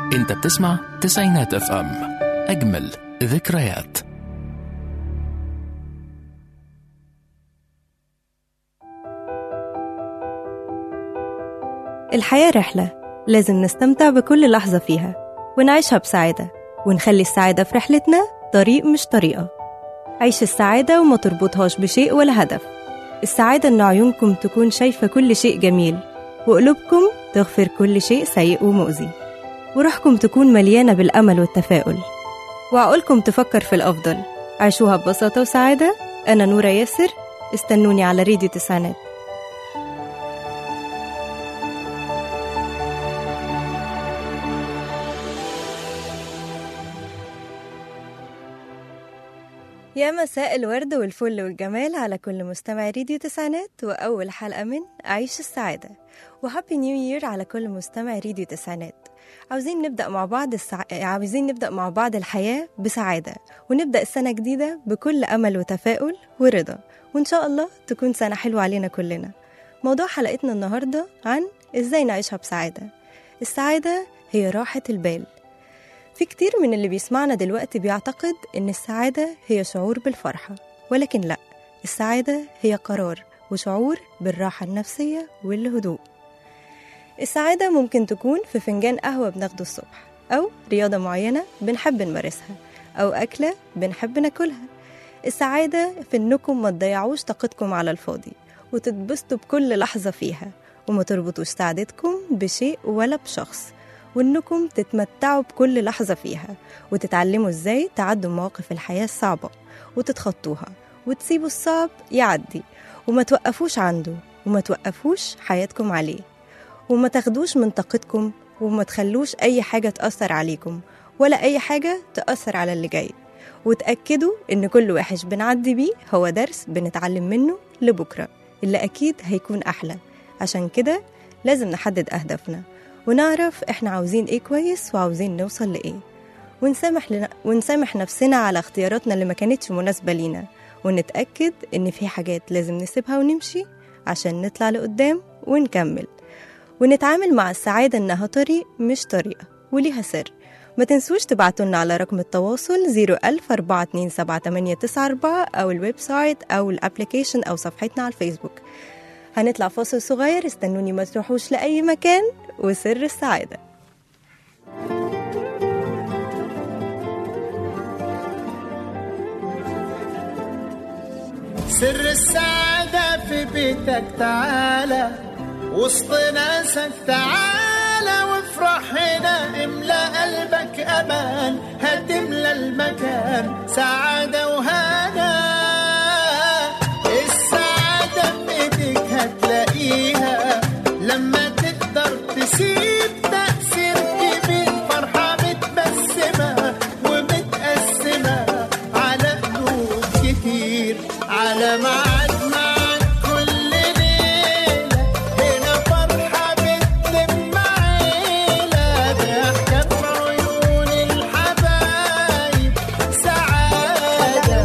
انت بتسمع تسعينات اف ام اجمل ذكريات الحياة رحلة لازم نستمتع بكل لحظة فيها ونعيشها بسعادة ونخلي السعادة في رحلتنا طريق مش طريقة عيش السعادة وما تربطهاش بشيء ولا هدف السعادة إن عيونكم تكون شايفة كل شيء جميل وقلوبكم تغفر كل شيء سيء ومؤذي وروحكم تكون مليانة بالأمل والتفاؤل وعقولكم تفكر في الأفضل عيشوها ببساطة وسعادة أنا نورة ياسر استنوني على راديو تسعينات يا مساء الورد والفل والجمال على كل مستمع راديو تسعينات وأول حلقة من أعيش السعادة وهابي نيو يير على كل مستمع راديو تسعينات عاوزين نبدأ مع بعض السع... عاوزين نبدأ مع بعض الحياة بسعادة ونبدأ السنة جديدة بكل أمل وتفاؤل ورضا وإن شاء الله تكون سنة حلوة علينا كلنا موضوع حلقتنا النهاردة عن إزاي نعيشها بسعادة السعادة هي راحة البال في كتير من اللي بيسمعنا دلوقتي بيعتقد إن السعادة هي شعور بالفرحة ولكن لأ السعادة هي قرار وشعور بالراحة النفسية والهدوء السعادة ممكن تكون في فنجان قهوة بناخده الصبح أو رياضة معينة بنحب نمارسها أو أكلة بنحب ناكلها السعادة في إنكم ما تضيعوش طاقتكم على الفاضي وتتبسطوا بكل لحظة فيها وما تربطوش سعادتكم بشيء ولا بشخص وإنكم تتمتعوا بكل لحظة فيها وتتعلموا إزاي تعدوا مواقف الحياة الصعبة وتتخطوها وتسيبوا الصعب يعدي وما توقفوش عنده وما توقفوش حياتكم عليه وما تاخدوش من طاقتكم وما تخلوش أي حاجة تأثر عليكم ولا أي حاجة تأثر على اللي جاي وتأكدوا إن كل وحش بنعدي بيه هو درس بنتعلم منه لبكرة اللي أكيد هيكون أحلى عشان كده لازم نحدد أهدافنا ونعرف إحنا عاوزين إيه كويس وعاوزين نوصل لإيه ونسامح, لنا ونسامح نفسنا على اختياراتنا اللي ما كانتش مناسبة لينا ونتأكد إن في حاجات لازم نسيبها ونمشي عشان نطلع لقدام ونكمل ونتعامل مع السعادة إنها طريق مش طريقة وليها سر ما تنسوش تبعتولنا على رقم التواصل 010427894 أو الويب سايت أو الابليكيشن أو صفحتنا على الفيسبوك هنطلع فاصل صغير استنوني ما تروحوش لأي مكان وسر السعادة سر السعادة في بيتك تعالى وسط ناسك تعالى وافرح هنا املى قلبك امان هتملى المكان سعادة وهنا السعادة في ايديك هتلاقيها لما تقدر تسيب تأثير كبير فرحة متبسمة ومتقسمة على قلوب كتير على ميعاد معاك كل ليلة هنا فرحة بتلم عيلة ضحكة في عيون الحبايب سعادة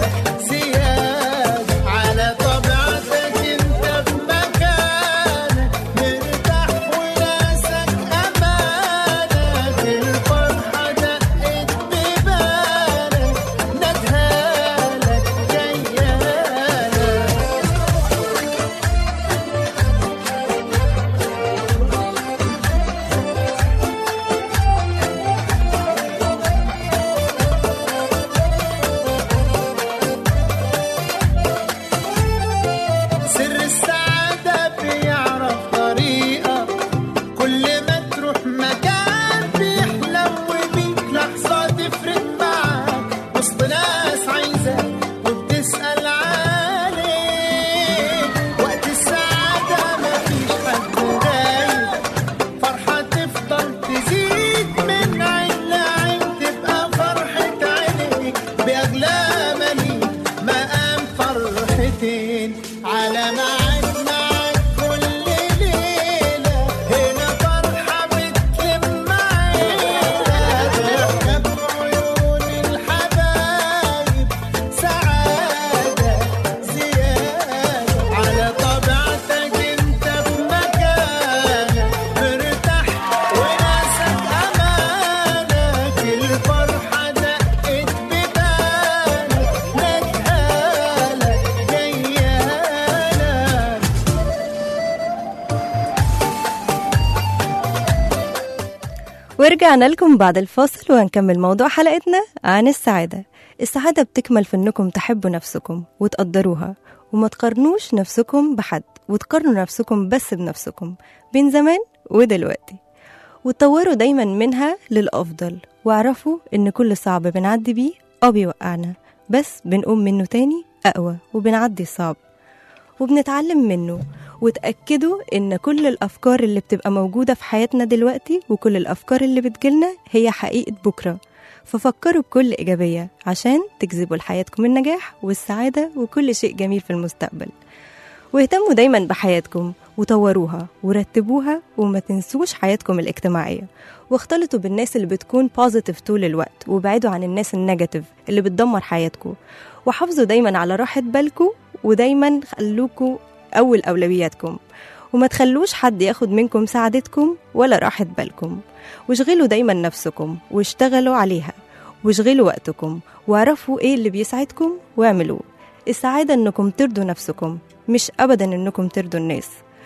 ورجعنا لكم بعد الفاصل وهنكمل موضوع حلقتنا عن السعادة السعادة بتكمل في انكم تحبوا نفسكم وتقدروها وما تقارنوش نفسكم بحد وتقارنوا نفسكم بس بنفسكم بين زمان ودلوقتي وتطوروا دايما منها للأفضل واعرفوا إن كل صعب بنعدي بيه اه بيوقعنا بس بنقوم منه تاني أقوى وبنعدي الصعب وبنتعلم منه وتأكدوا إن كل الأفكار اللي بتبقى موجودة في حياتنا دلوقتي وكل الأفكار اللي بتجيلنا هي حقيقة بكرة ففكروا بكل إيجابية عشان تجذبوا لحياتكم النجاح والسعادة وكل شيء جميل في المستقبل واهتموا دايما بحياتكم وطوروها ورتبوها وما تنسوش حياتكم الاجتماعية واختلطوا بالناس اللي بتكون بوزيتيف طول الوقت وابعدوا عن الناس النيجاتيف اللي بتدمر حياتكم وحافظوا دايما على راحة بالكم ودايما خلوكوا أول أولوياتكم وما تخلوش حد ياخد منكم سعادتكم ولا راحة بالكم واشغلوا دايما نفسكم واشتغلوا عليها واشغلوا وقتكم واعرفوا ايه اللي بيسعدكم واعملوه السعادة انكم ترضوا نفسكم مش ابدا انكم ترضوا الناس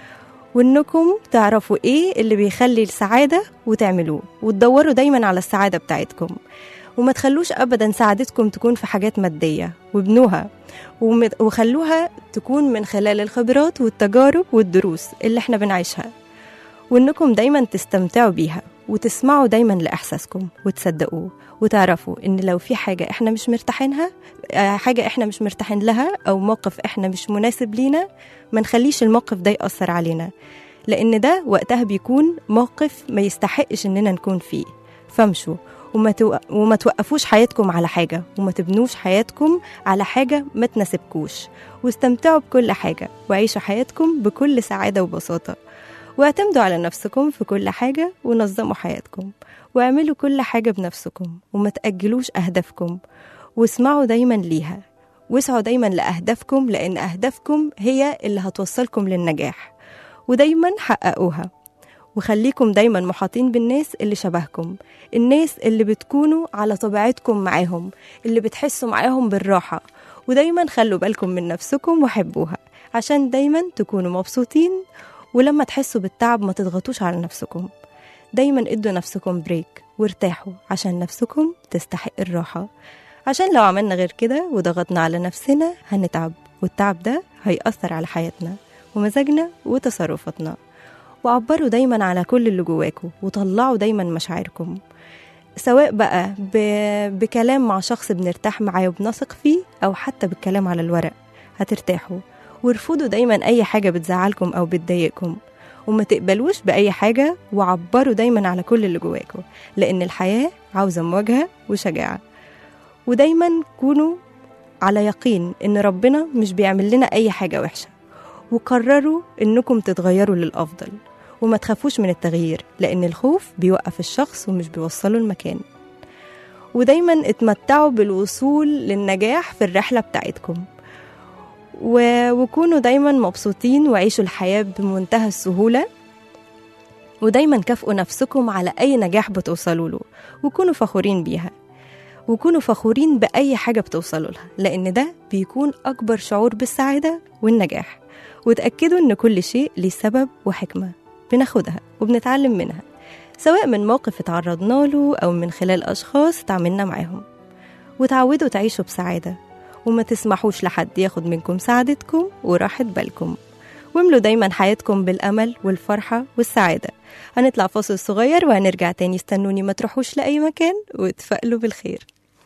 وانكم تعرفوا ايه اللي بيخلي السعادة وتعملوه وتدوروا دايما على السعادة بتاعتكم وما تخلوش ابدا سعادتكم تكون في حاجات مادية وابنوها وم- وخلوها تكون من خلال الخبرات والتجارب والدروس اللي احنا بنعيشها وانكم دايما تستمتعوا بيها وتسمعوا دايما لإحساسكم وتصدقوه وتعرفوا إن لو في حاجة إحنا مش مرتاحينها آه، حاجة إحنا مش مرتاحين لها أو موقف إحنا مش مناسب لينا ما نخليش الموقف ده يأثر علينا لأن ده وقتها بيكون موقف ما يستحقش إننا نكون فيه فامشوا وما, تو... وما توقفوش حياتكم على حاجة وما تبنوش حياتكم على حاجة ما تناسبكوش واستمتعوا بكل حاجة وعيشوا حياتكم بكل سعادة وبساطة واعتمدوا على نفسكم في كل حاجة ونظموا حياتكم واعملوا كل حاجة بنفسكم وما تأجلوش أهدافكم واسمعوا دايما ليها واسعوا دايما لأهدافكم لأن أهدافكم هي اللي هتوصلكم للنجاح ودايما حققوها وخليكم دايما محاطين بالناس اللي شبهكم الناس اللي بتكونوا على طبيعتكم معاهم اللي بتحسوا معاهم بالراحة ودايما خلوا بالكم من نفسكم وحبوها عشان دايما تكونوا مبسوطين ولما تحسوا بالتعب ما تضغطوش على نفسكم دايما ادوا نفسكم بريك وارتاحوا عشان نفسكم تستحق الراحة عشان لو عملنا غير كده وضغطنا على نفسنا هنتعب والتعب ده هيأثر على حياتنا ومزاجنا وتصرفاتنا وعبروا دايما على كل اللي جواكم وطلعوا دايما مشاعركم سواء بقى ب... بكلام مع شخص بنرتاح معاه وبنثق فيه أو حتى بالكلام على الورق هترتاحوا وارفضوا دايما أي حاجة بتزعلكم أو بتضايقكم وما تقبلوش بأي حاجة وعبروا دايما على كل اللي جواكم لأن الحياة عاوزة مواجهة وشجاعة ودايما كونوا على يقين إن ربنا مش بيعمل لنا أي حاجة وحشة وقرروا إنكم تتغيروا للأفضل وما تخافوش من التغيير لأن الخوف بيوقف الشخص ومش بيوصله المكان ودايما اتمتعوا بالوصول للنجاح في الرحلة بتاعتكم و... وكونوا دايما مبسوطين وعيشوا الحياة بمنتهى السهولة ودايما كافئوا نفسكم على أي نجاح بتوصلوا له وكونوا فخورين بيها وكونوا فخورين بأي حاجة بتوصلوا لها لأن ده بيكون أكبر شعور بالسعادة والنجاح وتأكدوا إن كل شيء ليه سبب وحكمة بناخدها وبنتعلم منها سواء من موقف اتعرضنا له أو من خلال أشخاص تعاملنا معاهم وتعودوا تعيشوا بسعادة وما تسمحوش لحد ياخد منكم سعادتكم وراحة بالكم واملوا دايما حياتكم بالأمل والفرحة والسعادة هنطلع فاصل صغير وهنرجع تاني استنوني ما تروحوش لأي مكان واتفائلوا بالخير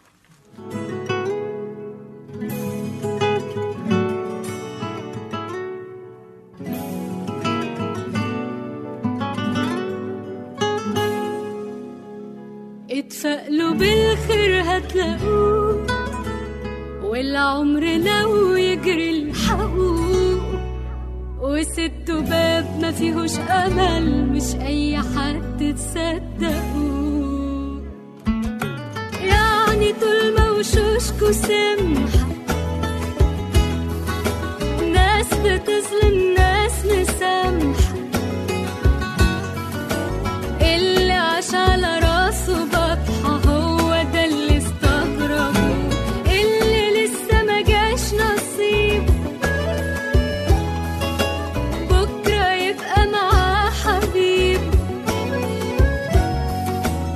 اتفائلوا بالخير هتلاقوه والعمر لو يجري الحقوق وست باب ما فيهوش امل مش اي حد تصدقوه يعني طول ما وشوشكوا سمحة ناس بتظلم ناس مسامحة اللي عاش على راسه بطحة هو ده اللي استغربه اللي لسه ما جاش نصيب بكرة يبقى معاه حبيب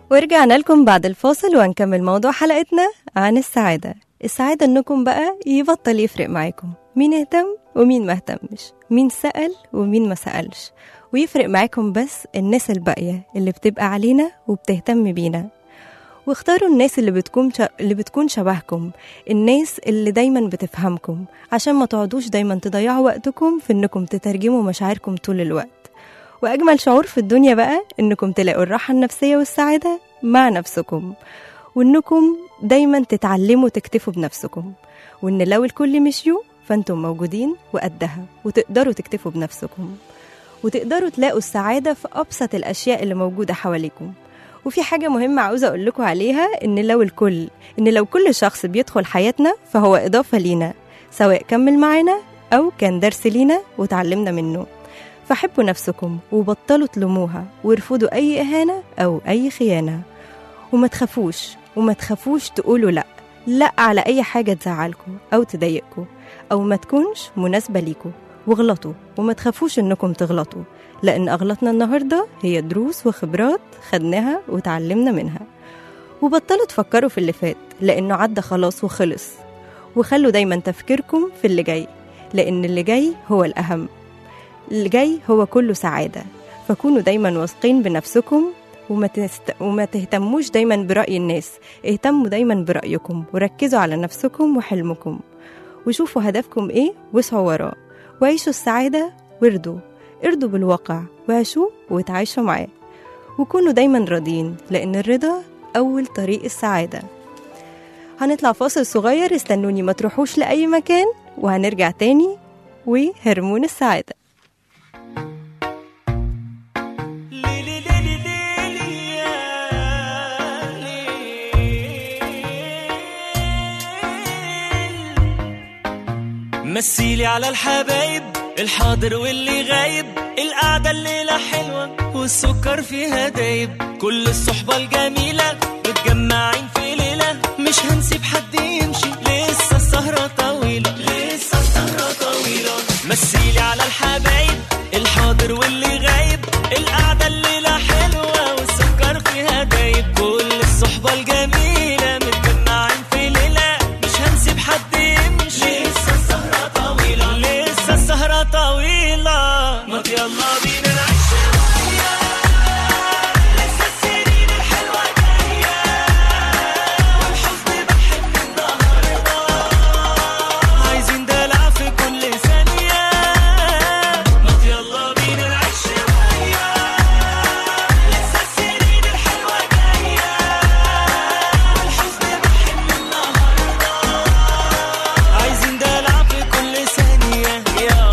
ورجعنا لكم بعد الفاصل وهنكمل موضوع حلقتنا عن السعادة السعادة انكم بقى يبطل يفرق معاكم مين اهتم ومين ما اهتمش مين سأل ومين ما سألش ويفرق معاكم بس الناس الباقية اللي بتبقى علينا وبتهتم بينا واختاروا الناس اللي بتكون ش... اللي بتكون شبهكم الناس اللي دايما بتفهمكم عشان ما تقعدوش دايما تضيعوا وقتكم في انكم تترجموا مشاعركم طول الوقت واجمل شعور في الدنيا بقى انكم تلاقوا الراحه النفسيه والسعاده مع نفسكم وانكم دايما تتعلموا تكتفوا بنفسكم وان لو الكل مشيوا فانتم موجودين وقدها وتقدروا تكتفوا بنفسكم وتقدروا تلاقوا السعاده في ابسط الاشياء اللي موجوده حواليكم وفي حاجة مهمة عاوزة أقول لكم عليها إن لو الكل إن لو كل شخص بيدخل حياتنا فهو إضافة لينا سواء كمل معانا أو كان درس لينا وتعلمنا منه فحبوا نفسكم وبطلوا تلوموها وارفضوا أي إهانة أو أي خيانة وما تخافوش وما تخافوش تقولوا لأ لأ على أي حاجة تزعلكم أو تضايقكم أو ما تكونش مناسبة ليكم واغلطوا وما تخافوش إنكم تغلطوا لأن أغلطنا النهاردة هي دروس وخبرات خدناها وتعلمنا منها وبطلوا تفكروا في اللي فات لأنه عدى خلاص وخلص وخلوا دايما تفكيركم في اللي جاي لأن اللي جاي هو الأهم اللي جاي هو كله سعادة فكونوا دايما واثقين بنفسكم وما, تست... وما تهتموش دايما برأي الناس اهتموا دايما برأيكم وركزوا على نفسكم وحلمكم وشوفوا هدفكم ايه واسعوا وراه وعيشوا السعادة وارضوا ارضوا بالواقع وعيشوه وتعايشوا معاه وكونوا دايما راضيين لأن الرضا أول طريق السعادة هنطلع فاصل صغير استنوني ما تروحوش لأي مكان وهنرجع تاني وهرمون السعادة ليلي ليلي ليلي يا ليل. مثيلي على الحبايب الحاضر واللي غايب القعدة الليلة حلوة والسكر فيها دايب كل الصحبة الجميلة متجمعين في ليلة مش هنسيب حد يمشي لسه السهرة طويلة لسه السهرة طويلة مثيلي على الحبايب الحاضر واللي غايب القعدة الليلة حلوة والسكر فيها دايب كل الصحبة الجميلة متجمعين في ليلة مش هنسيب حد يمشي لسه السهرة طويلة لسه السهرة طويلة ما يلا بينا نعيش شوية لسه السنين الحلوة جاية والحزن بحب النهاردة عايزين دلع في كل ثانية ما يلا بينا نعيش شوية لسه السنين الحلوة جاية والحزن بحب النهاردة عايزين دلع في كل ثانية يلا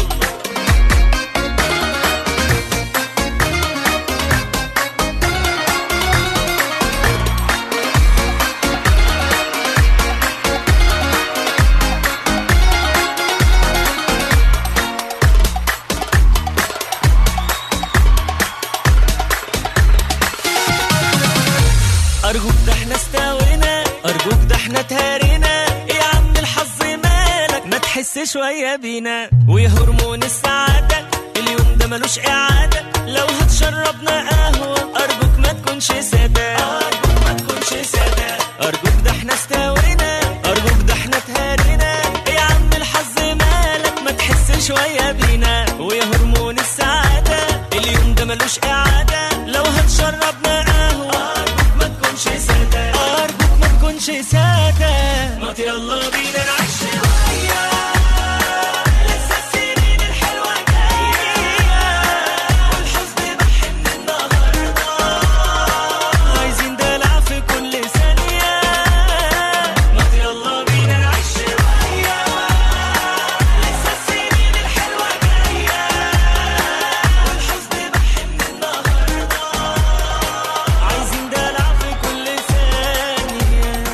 أرجوك ده احنا استوينا أرجوك ده احنا تهارينا يا عم الحظ مالك ما تحس شوية بينا ويا هرمون السعادة اليوم ده ملوش إعادة لو هتشربنا قهوة أرجوك ما تكونش سادة أرجوك ما تكونش سادة أرجوك ده احنا استوينا أرجوك ده احنا تهارينا يا عم الحظ مالك ما تحس شوية بينا ويا هرمون السعادة اليوم ده ملوش إعادة لو هتشربنا قهوة أرجوك ما تكونش سادة أرجوك ما تكونش سادة ما يلا بينا نعيش شوية لسه السنين الحلوة جاية والحزن بحن النهاردة عايزين دلع في كل ثانية ما يلا بينا نعيش شوية لسه السنين الحلوة جاية والحزن بحن النهاردة عايزين دلع في كل ثانية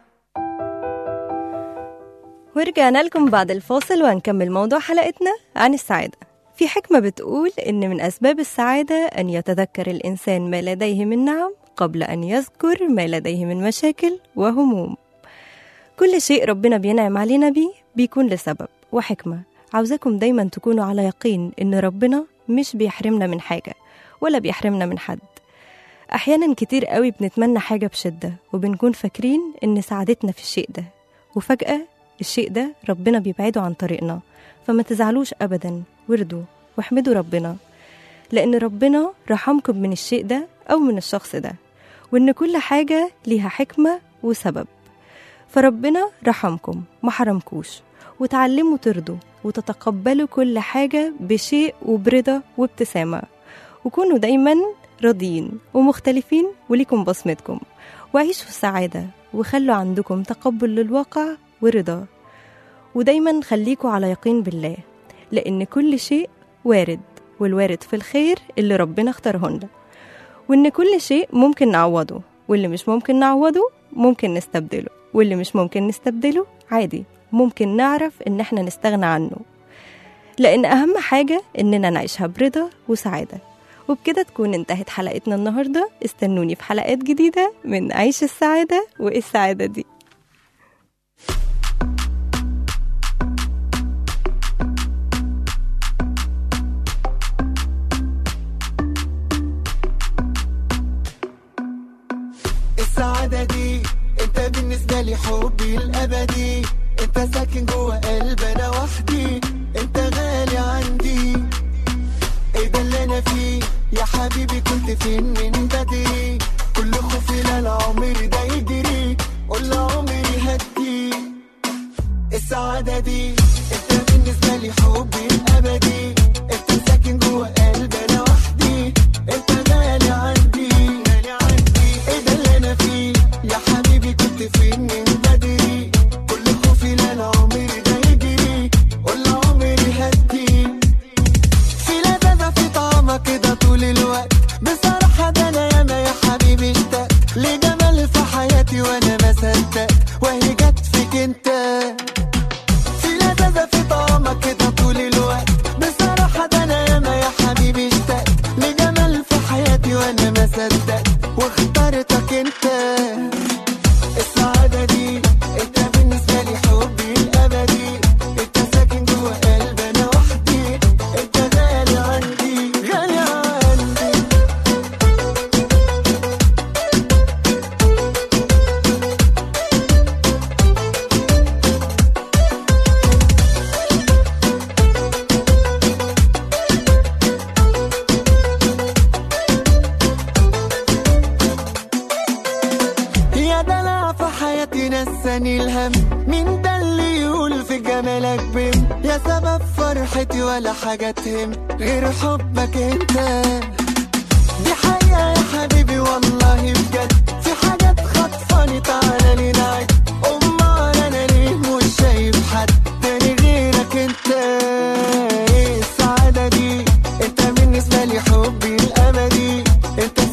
ورجعنا لكم بعد الفاصل وهنكمل موضوع حلقتنا عن السعادة في حكمة بتقول إن من أسباب السعادة أن يتذكر الإنسان ما لديه من نعم قبل أن يذكر ما لديه من مشاكل وهموم كل شيء ربنا بينعم علينا بيه بيكون لسبب وحكمة عاوزاكم دايما تكونوا على يقين إن ربنا مش بيحرمنا من حاجة ولا بيحرمنا من حد أحيانا كتير قوي بنتمنى حاجة بشدة وبنكون فاكرين إن سعادتنا في الشيء ده وفجأة الشيء ده ربنا بيبعده عن طريقنا فما تزعلوش أبدا وردوا واحمدوا ربنا لأن ربنا رحمكم من الشيء ده أو من الشخص ده وإن كل حاجة ليها حكمة وسبب فربنا رحمكم ما حرمكوش وتعلموا ترضوا وتتقبلوا كل حاجة بشيء وبرضا وابتسامة وكونوا دايما راضيين ومختلفين وليكم بصمتكم وعيشوا السعادة وخلوا عندكم تقبل للواقع ورضا ودايما خليكوا على يقين بالله لأن كل شيء وارد والوارد في الخير اللي ربنا اختاره لنا وإن كل شيء ممكن نعوضه واللي مش ممكن نعوضه ممكن نستبدله واللي مش ممكن نستبدله عادي ممكن نعرف إن احنا نستغنى عنه لأن أهم حاجة إننا نعيشها برضا وسعادة وبكده تكون انتهت حلقتنا النهاردة استنوني في حلقات جديدة من عيش السعادة وإيه السعادة دي السعادة دي انت بالنسبة لي حبي الأبدي انت ساكن جوه قلب انا وحدي انت غالي عندي ايه ده اللي انا فيه يا حبيبي كنت فين من بدري كل خوفي لا العمر ده يجري قول عمري هدي السعادة دي انت بالنسبة لي حبي الأبدي انت ساكن جوه قلب انا وحدي انت غالي عندي غالي عندي ايه ده اللي انا فيه يا حبيبي كنت فين من بدري كل خوفي لا العمر ده يجري قول عمري هدي في لذاذة في طعمك كده طول الوقت بصراحة ده أنا ياما يا حبيبي اشتقت لجمال في حياتي وأنا ما صدقت وهي جت فيك أنت في لذاذة في طعمك كده طول الوقت بصراحة ده أنا ياما يا حبيبي اشتقت لجمال في حياتي وأنا ما صدقت واخترتك أنت السعادة دي انت بالنسبة لي حبي الأبدي انت ساكن جوه قلب أنا وحدي انت غالي عندي غالي عندي يا دلع في حياتي نساني الهم مين ده اللي يقول في جمالك بم يا سبب فرحتي ولا حاجة تهم غير حبك انت دي حقيقة يا حبيبي والله بجد في حاجات خطفاني تعالى لي نعد امال انا ليه مش شايف حد تاني غيرك انت ايه السعادة دي انت بالنسبة لي حبي الابدي انت